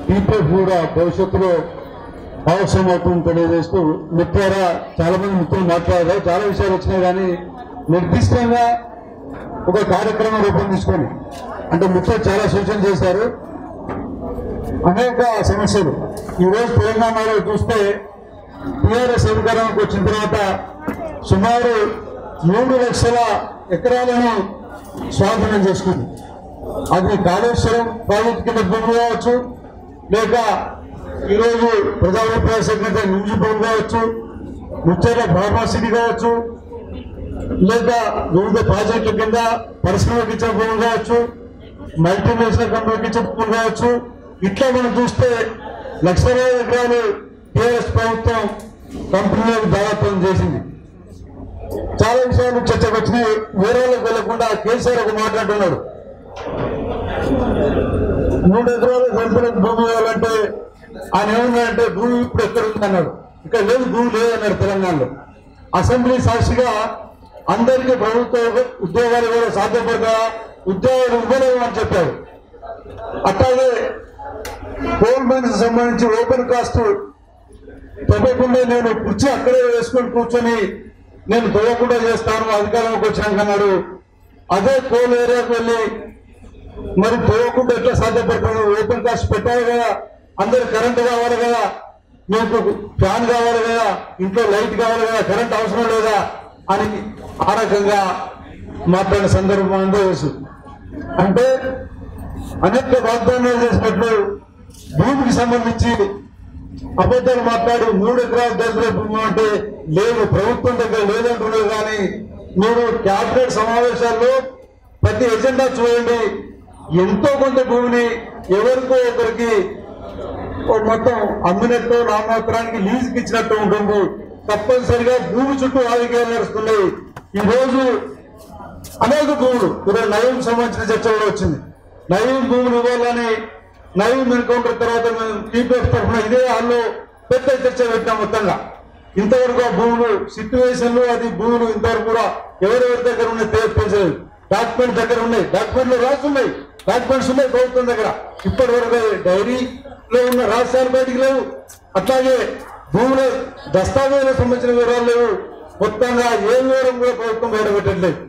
PPF కూడా భవిష్యత్తులో అవసరం అవుతుంది తెలియజేస్తూ మిత్రులారా చాలా మంది మిత్రులు మాట్లాడారు చాలా విషయాలు వచ్చినాయి కానీ నిర్దిష్టంగా ఒక కార్యక్రమం రూపొందించుకొని అంటే మిత్రులు చాలా సూచన చేశారు అనేక సమస్యలు ఈరోజు తెలంగాణలో చూస్తే టీఆర్ఎస్ అధికారంలోకి వచ్చిన తర్వాత సుమారు మూడు లక్షల ఎకరాలను స్వాధీనం చేసుకుంది అది కాళేశ్వరం ప్రాజెక్ట్ కింద భూమి కావచ్చు లేక ఈరోజు ప్రజాభిప్రాయ సెక్రటరీ నుంచి భూమి కావచ్చు ముచ్చట ఫార్మాసిటీ కావచ్చు లేక వివిధ ప్రాజెక్టుల కింద పరిశ్రమకి ఇచ్చిన భూమి కావచ్చు మల్టీనేషనల్ కంపెనీకి ఇచ్చిన భూమి కావచ్చు ఇట్లా మనం చూస్తే లక్షలాది ఎకరాలు టీఆర్ఎస్ ప్రభుత్వం కంపెనీలకు దాదాపు చేసింది చాలా విషయాలు చర్చకు వచ్చినాయి వేరే వాళ్ళకి వెళ్లకుండా కేసీఆర్ ఒక మాట్లాడుతున్నాడు మూడు ఎకరాలు సంపలకు భూమి కావాలంటే ఆయన ఏమన్నాడంటే భూమి ఇప్పుడు ఎక్కడ ఉంది అన్నాడు ఇక్కడ లేదు భూమి లేదు అన్నాడు తెలంగాణలో అసెంబ్లీ సాక్షిగా అందరికీ ప్రభుత్వ ఉద్యోగాలు కూడా సాధ్యపడతా ఉద్యోగాలు ఇవ్వలేవు అని చెప్పారు అట్లాగే కోల్ మైన్స్ సంబంధించి ఓపెన్ కాస్ట్ తప్పకుండా నేను కుర్చీ అక్కడే వేసుకొని కూర్చొని నేను తవ్వకుండా చేస్తాను అధికారంలోకి వచ్చినాక అన్నాడు అదే కోల్ ఏరియాకు వెళ్ళి మరి తవ్వకుండా ఎట్లా సాధ్యపడుతుంది ఓపెన్ కాస్ట్ పెట్టాలి కదా అందరు కరెంట్ కావాలి కదా మీకు ఫ్యాన్ కావాలి కదా ఇంట్లో లైట్ కావాలి కదా కరెంట్ అవసరం లేదా అని ఆ రకంగా మాట్లాడిన సందర్భం అంతా తెలుసు అంటే అనేక వాగ్దానాలు చేసినట్లు భూమికి సంబంధించి అబద్ధాలు మాట్లాడి మూడు ఎకరాల దగ్గర భూమి అంటే లేదు ప్రభుత్వం దగ్గర లేదంటున్నారు కానీ మీరు క్యాబినెట్ సమావేశాల్లో ప్రతి ఎజెండా చూడండి ఎంతో కొంత భూమిని ఎవరికో ఒకరికి ఓ మొత్తం అమ్మినట్టు నామాత్రానికి లీజుకి ఇచ్చినట్టు ఉంటుంది తప్పనిసరిగా భూమి చుట్టూ రాజకీయాలు నడుస్తున్నాయి ఈ రోజు అనేక భూములు ఈరోజు నయం సంబంధించిన చర్చ కూడా వచ్చింది నయం భూములు ఇవ్వాలని నయం ఎన్కౌంటర్ తర్వాత మేము టీపీఎఫ్ తరఫున ఇదే హాల్లో పెద్ద చర్చ పెట్టాం మొత్తంగా ఇంతవరకు ఆ భూములు సిట్యువేషన్లు అది భూములు ఇంతవరకు కూడా ఎవరెవరి దగ్గర ఉన్నాయి తెలియదు డాక్యుమెంట్ దగ్గర ఉన్నాయి డాక్యుమెంట్లు రాస్తున్నాయి డాక్యుమెంట్స్ ఉన్నాయి ప్రభుత్వం దగ్గర ఇప్పటి వరకు డైరీలో ఉన్న రహస్యాలు బయటికి లేవు అట్లాగే భూముల దస్తావేజులకు సంబంధించిన వివరాలు లేవు మొత్తంగా ఏ వివరం కూడా ప్రభుత్వం బయట పెట్టట్లేదు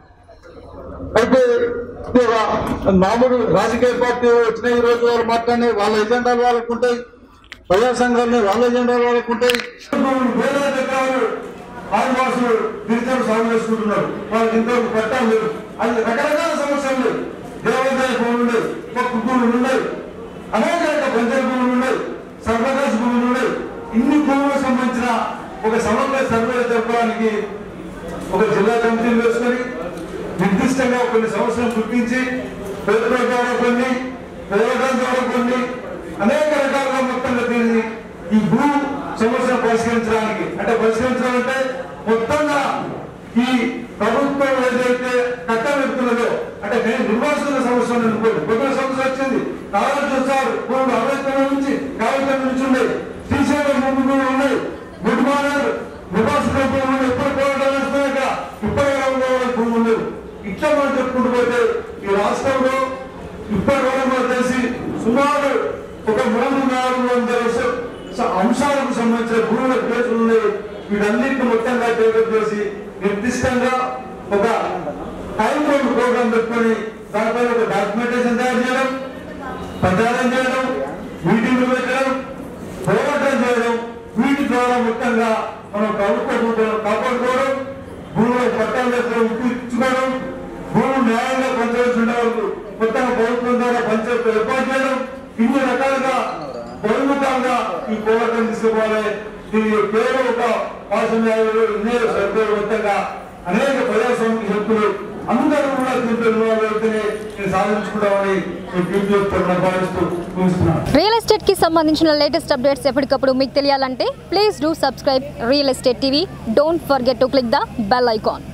అయితే ఇది ఒక మామూలు రాజకీయ పార్టీ వచ్చిన ఈ రోజు వాళ్ళు మాట్లాడినాయి వాళ్ళ ఎజెండాలు వాళ్ళకు ఉంటాయి ప్రజా సంఘాలు వాళ్ళ ఎజెండాలు వాళ్ళకు ఉంటాయి వేలాది ఎకరాలు ఆదివాసులు గిరిజనులు సాగు చేసుకుంటున్నారు వాళ్ళకి ఇంతవరకు పట్టాలు లేవు అది రకరకాల సమస్యలు లేవు దేవాదాయ భూములు ఉన్నాయి పక్కు భూములు ఉన్నాయి అనేక రకాల పంచాయతీ భూములు ఉన్నాయి సర్వకాశ భూములు ఉన్నాయి ఇన్ని భూములకు సంబంధించిన ఒక సమగ్ర సర్వే జరపడానికి ఒక జిల్లా కమిటీలు వేసుకొని నిర్దిష్టంగా కొన్ని సమస్యలు గుర్తించి పేదల ద్వారా కొన్ని పోరాటం ద్వారా కొన్ని అనేక రకాలుగా మొత్తంగా దీన్ని ఈ భూ సమస్యను పరిష్కరించడానికి అంటే పరిష్కరించాలంటే మొత్తంగా ఈ ప్రభుత్వం ఏదైతే కట్టబెడుతున్నదో అంటే నేను నిర్వాసన సమస్య ఉంది అనుకోండి కొత్త సమస్య వచ్చింది నాగార్జున సార్ భూములు అరవై నుంచి యాభై నుంచి ఉన్నాయి శ్రీశైలం భూములు ఉన్నాయి గుడ్ మార్నింగ్ నివాస భూములు ఎప్పుడు పోరాటాలు వస్తున్నాయి ఇప్పటి కాలంలో భూములు లేవు ఇట్లా మనం చెప్పుకుంటూ పోతే ఈ రాష్ట్రంలో ఇప్పటి వరకు మనకు తెలిసి సుమారు ఒక మూడు నాలుగు వందల స- స- అంశాలకు సంబంధించిన భూముల కేసులు ఉన్నాయి వీటన్నిటిని మొత్తంగా టేకప్ చేసి నిర్దిష్టంగా ఒక టైం బౌండ్ ప్రోగ్రామ్ పెట్టుకొని దానిపైన ఒక డాక్యుమెంటేషన్ తయారు చేయడం ప్రచారం చేయడం మీటింగ్లు పెట్టడం పోరాటం చేయడం వీటి ద్వారా మొత్తంగా మనం ప్రభుత్వ భూములను కాపాడుకోవడం భూముల పట్టాలు దగ్గర ఇచ్చుకోవడం భూములు న్యాయంగా పంచవలసి ఉండే వరకు మొత్తంగా ప్రభుత్వం ద్వారా పంచాయతీ ఏర్పాటు చేయడం ఇన్ని రకాలుగా బహుముఖంగా ఈ పోరాటం తీసుకోవాలి దీని కేవలం ఒక పాసం ఇంజనీర్ సభ్యులు మొత్తంగా అనేక ప్రజాస్వామ్య శక్తులు అందరూ కూడా దీంట్లో ఇన్వాల్వ్ అయితేనే నేను సాధించుకుంటామని నేను పీపీఎఫ్ తరఫున భావిస్తూ ముగిస్తున్నాను రియల్ ఎస్టేట్ కి సంబంధించిన లేటెస్ట్ అప్డేట్స్ ఎప్పటికప్పుడు మీకు తెలియాలంటే please do subscribe real estate TV don't forget to click the bell icon